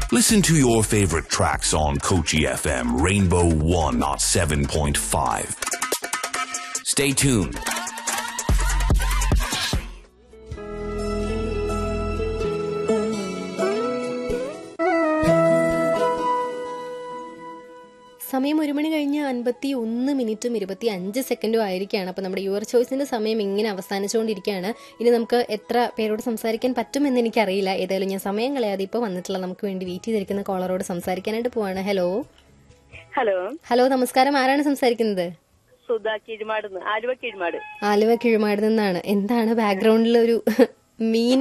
Listen to your favorite tracks on Kochi FM Rainbow 107.5. Stay tuned. സമയം ഒരു മണി കഴിഞ്ഞ് അൻപത്തി ഒന്ന് മിനിറ്റും ഇരുപത്തി അഞ്ച് സെക്കൻഡും ആയിരിക്കുകയാണ് അപ്പോൾ നമ്മുടെ യുവർ ചോയ്സിന്റെ സമയം ഇങ്ങനെ അവസാനിച്ചുകൊണ്ടിരിക്കുകയാണ് ഇനി നമുക്ക് എത്ര പേരോട് സംസാരിക്കാൻ പറ്റുമെന്ന് എനിക്കറിയില്ല ഏതായാലും ഞാൻ സമയം കളയാതെ ഇപ്പോൾ വന്നിട്ടുള്ള നമുക്ക് വേണ്ടി വെയിറ്റ് ചെയ്തിരിക്കുന്ന കോളറോട് സംസാരിക്കാനായിട്ട് പോവാണ് ഹലോ ഹലോ ഹലോ നമസ്കാരം ആരാണ് സംസാരിക്കുന്നത് സുധ കീഴ്മാട് ആലുവ കീഴ്മാട് ആലുവ കിഴുമാട് നിന്നാണ് എന്താണ് ബാക്ക്ഗ്രൗണ്ടിൽ ഒരു മീൻ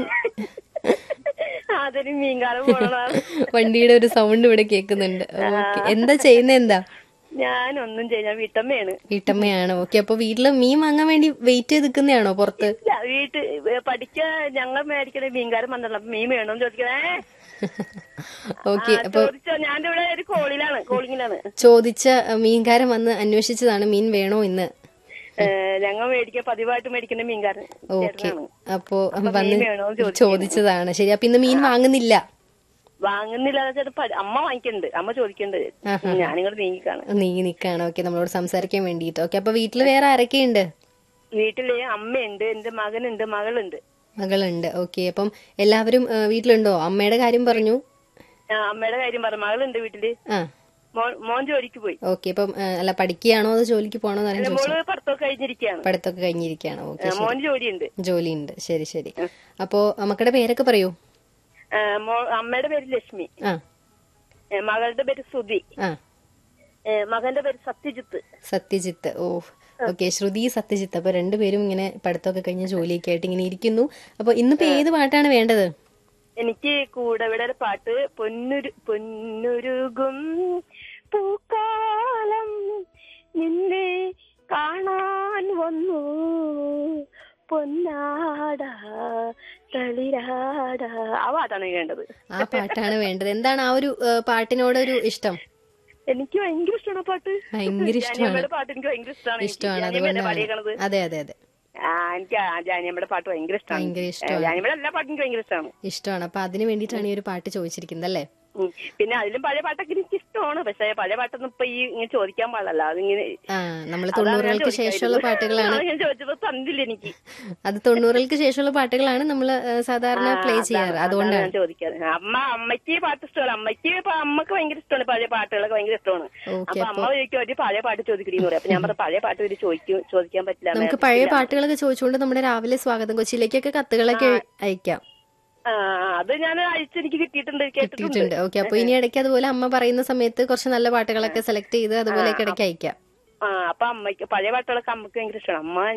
അതൊരു മീൻകാലം പോണതാണ് വണ്ടിയുടെ ഒരു സൗണ്ട് ഇവിടെ കേൾക്കുന്നുണ്ട് ഓക്കെ എന്താ ചെയ്യുന്നത് എന്താ ഞാനൊന്നും ചെയ്യാൻ വീട്ടമ്മയാണ് വീട്ടമ്മയാണ് ഓക്കെ അപ്പൊ വീട്ടില് മീൻ വാങ്ങാൻ വേണ്ടി വെയിറ്റ് ചെയ്ത് നിൽക്കുന്നതാണോ പുറത്ത് ഇല്ല വീട്ട് പഠിക്കാൻ ഞങ്ങൾ മേടിക്കണ മീൻകാരൻ വന്നല്ലോ അപ്പൊ മീൻ വേണോന്ന് ചോദിക്കണേ ഓക്കെ അപ്പൊ ചോദിച്ചോ ഞാൻ ഇവിടെ ഒരു കോളിലാണ് കോളിങ്ങിലാണ് ചോദിച്ച അഹ്, മീൻകാരൻ വന്ന് അന്വേഷിച്ചതാണ് മീൻ വേണോ ഇന്ന് ഞങ്ങൾ മേടിക്കാൻ പതിവായിട്ട് മേടിക്കുന്ന മീൻകാരൻ ഓക്കെ ചേട്ടനാണ് അപ്പോ അപ്പൊ വന്ന് മീൻ വേണോന്ന് ചോദിച്ചു. ചോദിച്ചതാണ് ശരി അപ്പൊ ഇന്ന് മീൻ വാങ്ങുന്നില്ല വാങ്ങുന്നില്ല ചേട്ടാ പ- അമ്മ വാങ്ങിക്കണ്ട് അമ്മ ചോദിക്കണ്ട് ഞാനിങ്ങോട്ട് നീങ്ങിക്കാണ് നീങ്ങി നിക്കാണ് ഓക്കെ നമ്മളോട് സംസാരിക്കാൻ വേണ്ടിയിട്ട് ഓക്കെ അപ്പൊ വീട്ടില് വേറെ ആരൊക്കെയുണ്ട് വീട്ടില് അമ്മയുണ്ട് എന്റെ മകനുണ്ട് മകളുണ്ട് മകളുണ്ട് ഓക്കെ അപ്പം എല്ലാവരും അഹ്, വീട്ടിലുണ്ടോ അമ്മയുടെ കാര്യം പറഞ്ഞു ആ, അമ്മയുടെ കാര്യം പറ മകളുണ്ട് വീട്ടില് ആ മോൻ മോൻ ജോലിക്ക് പോയി ഓക്കെ അപ്പം അഹ്, അല്ല പഠിക്കുകയാണോ അതോ ജോലിക്ക് പോകണോ എന്ന് അല്ല, ചോദിച്ചു മോള് പഠിത്തമൊക്കെ കഴിഞ്ഞിരിക്കുകയാണ് പഠിത്തമൊക്കെ കഴിഞ്ഞിരിക്കുകയാണ് ഓക്കെ ആ, മോന് ജോലിയുണ്ട് ജോലിയുണ്ട് ശരി ശരി അപ്പോ മക്കളുടെ പേരൊക്കെ പറയൂ ആ, മോ- അമ്മയുടെ പേര് ലക്ഷ്മി ആ ഏ, മകളുടെ പേര് സുധി ആ ഏ, മകന്റെ പേര് സത്യജിത്ത് സത്യജിത്ത് ഓ ഓക്കെ ശ്രുതി സത്യജിത്ത് അപ്പൊ രണ്ടുപേരും ഇങ്ങനെ പഠിത്തമൊക്കെ കഴിഞ്ഞ ജോലിയൊക്കെ ആയിട്ട് ഇങ്ങനെ ഇരിക്കുന്നു അപ്പൊ ഇന്നിപ്പോ ഏത് പാട്ടാണ് വേണ്ടത് എനിക്ക് കൂടവിടെ പാട്ട് പൊന്നുരു പൊന്നുരുകും പൂക്കാലം നിന്നെ കാണാൻ വന്നു പൊന്നാട തളിരാട ആ പാട്ടാണ് എനിക്ക് വേണ്ടത് ആ പാട്ടാണ് വേണ്ടത് എന്താണ് ആ ഒരു ഏ, പാട്ടിനോടൊരു ഇഷ്ടം എനിക്ക് ഭയങ്കര ഇഷ്ടമാണ് ആ പാട്ട് ഭയങ്കര ഇഷ്ടമാണ് ജാനിയമ്മയുടെ പാട്ട് എനിക്ക് ഭയങ്കര ഇഷ്ടമാണ് ഇഷ്ടമാണ് ജാനിയമ്മയല്ലേ അതുകൊണ്ടാണ് പാടിയേക്കണത് അതെ അതെ അതെ ആ എനിക്ക് ആ ജാനിയമ്മയുടെ പാട്ട് ഭയങ്കര ഇഷ്ടമാണ് ഭയങ്കര ഇഷ്ടമാണ് ജാനിയമ്മയുടെ എല്ലാ പാട്ടും എനിക്ക് ഭയങ്കര ഇഷ്ടമാണ് ഇഷ്ടമാണ് അപ്പൊ അതിന് വേണ്ടിയിട്ടാണ് ഈ ഒരു പാട്ട് ചോദിച്ചിരിക്കുന്നത് അല്ലേ ഉം. പിന്നെ അതിലും പഴയ പാട്ടൊക്കെ എനിക്ക് ഇഷ്ടമാണ് പക്ഷെ പഴയ പാട്ടൊന്നും ഇപ്പൊ ഈ ഇങ്ങനെ ചോദിക്കാൻ പാടില്ല അതിങ്ങനെ ആ നമ്മൾ അതാണ് ഞാൻ തൊണ്ണൂറുകൾക്ക് ചോദിക്കാതിരുന്നത്. ശേഷമുള്ള പാട്ടുകളാണ് അതാണ് ഞാൻ ചോദിച്ചപ്പോ തന്നില്ല എനിക്ക് അത് തൊണ്ണൂറുകൾക്ക് ശേഷമുള്ള പാട്ടുകളാണ് നമ്മൾ സാധാരണ പ്ലേ ചെയ്യാറ് അതാണ് അതുകൊണ്ടാണ് ഞാൻ ചോദിക്കാറ് അമ്മ അമ്മയ്ക്ക് പാട്ട് ഇഷ്ടമാണ് അമ്മയ്ക്ക് ഇപ്പൊ അമ്മക്ക് ഭയങ്കര ഇഷ്ടമാണ് പഴയ പാട്ടുകളൊക്കെ ഭയങ്കര ഇഷ്ടമാണ് ഓക്കെ അപ്പൊ അമ്മ ചോദിക്കും ഒരു പഴയ പാട്ട് ചോദിക്കണെന്ന് പറയും അപ്പൊ ഞാൻ പറഞ്ഞു പഴയ പാട്ട് ഒരു ചോദിക്കും ചോദിക്കാൻ പറ്റില്ല നമുക്ക് പഴയ പാട്ടുകളൊക്കെ ചോദിച്ചുകൊണ്ട് നമ്മുടെ രാവിലെ സ്വാഗതം കൊച്ചിയിലേക്കൊക്കെ കത്തുകളൊക്കെ അയക്കാം ആ, അത് ഞാൻ അയച്ച് എനിക്ക് കിട്ടിയിട്ടുണ്ട് കേട്ടിട്ടുണ്ട് കിട്ടിയിട്ടുണ്ട് ഓക്കെ അപ്പൊ ഇനി ഇടയ്ക്ക് അതുപോലെ അമ്മ പറയുന്ന സമയത്ത് കുറച്ച് നല്ല പാട്ടുകളൊക്കെ സെലക്ട് ചെയ്ത് അതുപോലെയൊക്കെ ഇടയ്ക്ക് അയക്കാം ആ അപ്പൊ അമ്മയ്ക്ക് പഴയ പാട്ടുകളൊക്കെ അമ്മക്ക് ഭയങ്കര ഇഷ്ടമാണ് അമ്മ